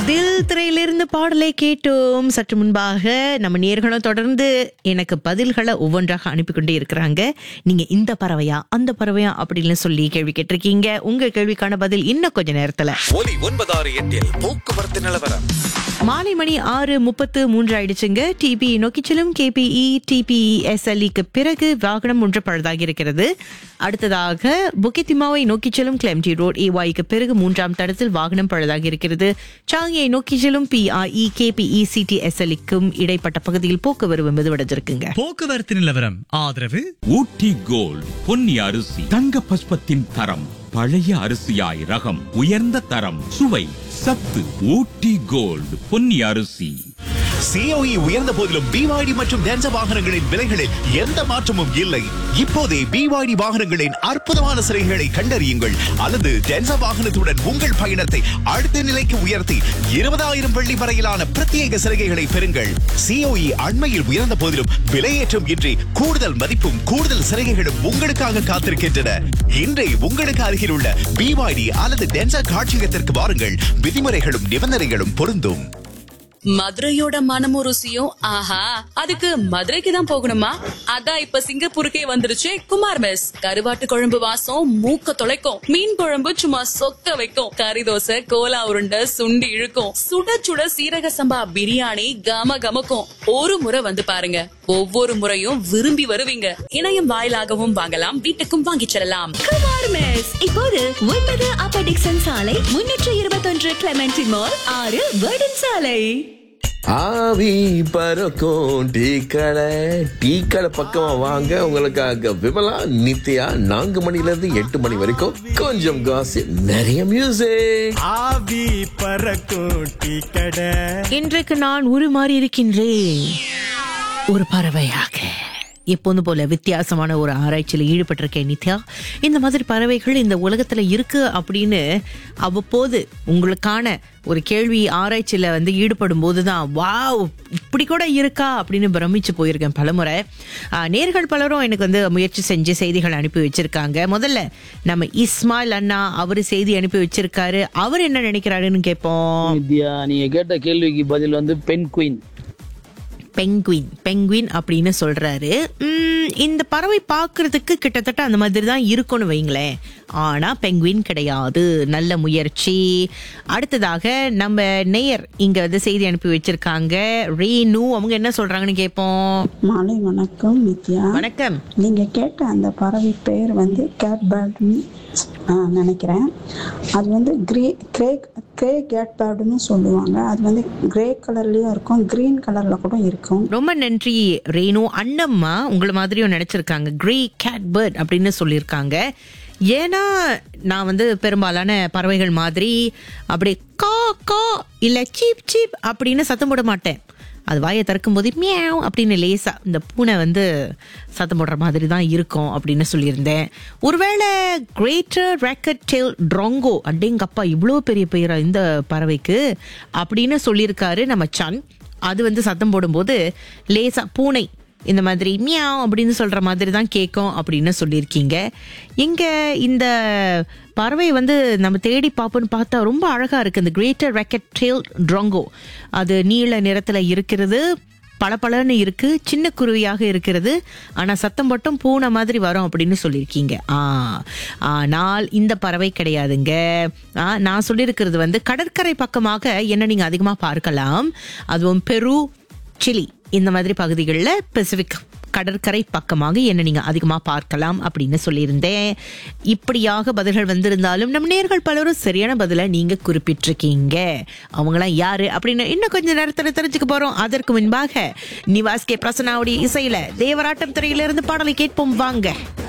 தில் திரையிலிருந்து பாடலை கேட்டோம் சற்று முன்பாக நம்ம நேர்களும் தொடர்ந்து எனக்கு பதில்களை ஒவ்வொன்றாக அனுப்பி கொண்டே இருக்கிறாங்க நீங்க இந்த பறவையா அந்த பறவையா அப்படின்னு சொல்லி கேள்வி கேட்டிருக்கீங்க உங்க கேள்விக்கான பதில் இன்னும் கொஞ்ச நேரத்துல ஒலி ஒன்பதாறு எட்டில் போக்குவரத்து நிலவரம் மாலை மணி ஆறு முப்பத்து மூன்று ஆயிடுச்சுங்க டிபி நோக்கிச்சலும் கேபிஇ டிபிஇ எஸ்எல்இக்கு பிறகு வாகனம் ஒன்று பழுதாகி இருக்கிறது அடுத்ததாக புக்கித்திமாவை நோக்கிச் செல்லும் கிளெம்டி ரோட் ஏவாய்க்கு பிறகு மூன்றாம் தடத்தில் வாகனம் பழுதாகி இருக்கிறது சாங்கியை நோக்கிச் செல்லும் பிஆஇ கேபிஇ சிடிஎஸ்எல்இக்கும் இடைப்பட்ட பகுதியில் போக்குவரவு மெதுவடைஞ்சிருக்குங்க போக்குவரத்து நிலவரம் ஆதரவு ஊட்டி கோல்ட் பொன்னி அரிசி தங்க பஸ்பத்தின் தரம் பழைய அரிசியாய் ரகம் உயர்ந்த தரம் சுவை சத்து ஊட்டி கோல்ட் பொன்னி அரிசி சிஓஇ உயர்ந்த போதிலும் பிவாய்டி மற்றும் டென்ச வாகனங்களின் விலைகளில் எந்த மாற்றமும் இல்லை இப்போதே பிவாய்டி வாகனங்களின் அற்புதமான சிறைகளை கண்டறியுங்கள் அல்லது டென்ச வாகனத்துடன் உங்கள் பயணத்தை அடுத்த நிலைக்கு உயர்த்தி இருபதாயிரம் வெள்ளி வரையிலான பிரத்யேக சலுகைகளை பெறுங்கள் சிஓஇ அண்மையில் உயர்ந்த போதிலும் விலையேற்றம் இன்றி கூடுதல் மதிப்பும் கூடுதல் சலுகைகளும் உங்களுக்காக காத்திருக்கின்றன இன்றே உங்களுக்கு அருகில் உள்ள பிவாய்டி அல்லது டென்சா காட்சியகத்திற்கு வாருங்கள் விதிமுறைகளும் நிபந்தனைகளும் பொருந்தும் மதுரையோட மனமும் ருசியும் ஆஹா அதுக்கு மதுரைக்கு தான் போகணுமா அதான் இப்ப சிங்கப்பூருக்கே வந்துருச்சு குமார் மெஸ் கருவாட்டு குழம்பு வாசம் மூக்க தொலைக்கும் மீன் குழம்பு சும்மா சொக்க வைக்கும் கறி தோசை கோலா உருண்டை சுண்டி இழுக்கும் சுட சுட சீரக சம்பா பிரியாணி கம கமக்கும் ஒரு முறை வந்து பாருங்க ஒவ்வொரு முறையும் விரும்பி வருவீங்க இணையம் வாயிலாகவும் வாங்கலாம் வீட்டுக்கும் வாங்கிச் செல்லலாம் குமார் மெஸ் இப்போது ஒன்பது அப்பர் டிக்சன் சாலை முன்னூற்று இருபத்தொன்று கிளமெண்டி மால் ஆறு வேர்டன் சாலை ஆவி பறக்கும் டீ கடை டீ கடை பக்கமா வாங்க உங்களுக்காக விமலா நித்யா நான்கு மணில இருந்து எட்டு மணி வரைக்கும் கொஞ்சம் காசு நிறைய மியூசிக் ஆவி பறக்கும் டீ கடை இன்றைக்கு நான் உருமாறி இருக்கின்றேன் ஒரு பறவையாக எப்போது போல வித்தியாசமான ஒரு ஆராய்ச்சியில் ஈடுபட்டிருக்கேன் நித்யா இந்த மாதிரி பறவைகள் இந்த உலகத்துல இருக்கு அப்படின்னு அவ்வப்போது உங்களுக்கான ஒரு கேள்வி ஆராய்ச்சியில வந்து ஈடுபடும் போதுதான் வாவ் இப்படி கூட இருக்கா அப்படின்னு பிரமிச்சு போயிருக்கேன் பலமுறை ஆஹ், நேர்கள் பலரும் எனக்கு வந்து முயற்சி செஞ்சு செய்திகள் அனுப்பி வச்சிருக்காங்க முதல்ல நம்ம இஸ்மாயில் அண்ணா அவரு செய்தி அனுப்பி வச்சிருக்காரு அவர் என்ன நினைக்கிறாருன்னு கேட்போம் வித்யா நீங்க கேட்ட கேள்விக்கு பதில் வந்து பெண் குயின் பெங்குயின் பெங்குயின் அப்படின்னு சொல்றாரு உம், இந்த பறவை பார்க்கிறதுக்கு கிட்டத்தட்ட அந்த மாதிரி தான் இருக்கும்னு வைங்களேன் ஆனா பெங்குயின் கிடையாது நல்ல முயற்சி அடுத்ததாக நம்ம நேயர் இங்க வந்து செய்தி அனுப்பி வச்சிருக்காங்க ரேனு அவங்க என்ன சொல்றாங்கன்னு கேட்போம் மாலை வணக்கம் நித்யா வணக்கம் நீங்க கேட்ட அந்த பறவை பெயர் வந்து கேட்பேர்டுன்னு நினைக்கிறேன் அது வந்து கிரே கிரே கிரே கேட்பேர்டுன்னு சொல்லுவாங்க அது வந்து கிரே கலர்லயும் இருக்கும் கிரீன் கலர்ல கூட இருக்கும் ரொம்ப நன்றி ரேணு அண்ணம்மா உங்களை மாதிரியும் நினைச்சிருக்காங்க கிரே கேட் பேர்ட் அப்படின்னு சொல்லியிருக்காங்க ஏன்னா நான் வந்து பெரும்பாலான பறவைகள் மாதிரி அப்படி கா கா இல்ல சீப் சீப் அப்படின்னு சத்தம் போட மாட்டேன் அது வாயை திறக்கும் போது மியாவ் அப்படின்னு லேசா இந்த பூனை வந்து சத்தம் போடுற மாதிரி தான் இருக்கும் அப்படின்னு சொல்லியிருந்தேன் ஒருவேளை கிரேட்டர் ரேக்கட் டெயில் ட்ராங்கோ அடேங்கப்பா இவ்வளோ பெரிய பெயரா இந்த பறவைக்கு அப்படின்னு சொல்லியிருக்காரு நம்ம சன் அது வந்து சத்தம் போடும்போது லேசா பூனை இந்த மாதிரி மியாவ் அப்படின்னு சொல்ற மாதிரி தான் கேட்கும் அப்படின்னு சொல்லியிருக்கீங்க இங்க இந்த பறவை வந்து நம்ம தேடி பார்ப்போம்னு பார்த்தா ரொம்ப அழகா இருக்கு இந்த கிரேட்டர் ரெக்கட் டெயில் ட்ராங்கோ அது நீல நிறத்துல இருக்கிறது பளபளன்னு இருக்கு சின்ன குருவியாக இருக்கிறது ஆனா சத்தம் மட்டும் பூனை மாதிரி வரும் அப்படின்னு சொல்லியிருக்கீங்க ஆ ஆனால் இந்த பறவை கிடையாதுங்க ஆ, நான் சொல்லியிருக்கிறது வந்து கடற்கரை பக்கமாக என்ன நீங்க அதிகமா பார்க்கலாம் அதுவும் பெரு சிலி இந்த மாதிரி பகுதிகளில் பசிபிக் கடற்கரை பக்கமாக என்ன நீங்க அதிகமா பார்க்கலாம் அப்படின்னு சொல்லியிருந்தேன் இப்படியாக பதில்கள் வந்திருந்தாலும் நம் நேர்கள் பலரும் சரியான பதிலை நீங்க குறிப்பிட்டிருக்கீங்க அவங்களாம் யாரு அப்படின்னு இன்னும் கொஞ்ச நேரத்துல தெரிஞ்சுக்க போறோம் அதற்கு முன்பாக நிவாஸ் கே பிரசனாவுடைய இசையில தேவராட்டம் திரையிலிருந்து பாடலை கேட்போம் வாங்க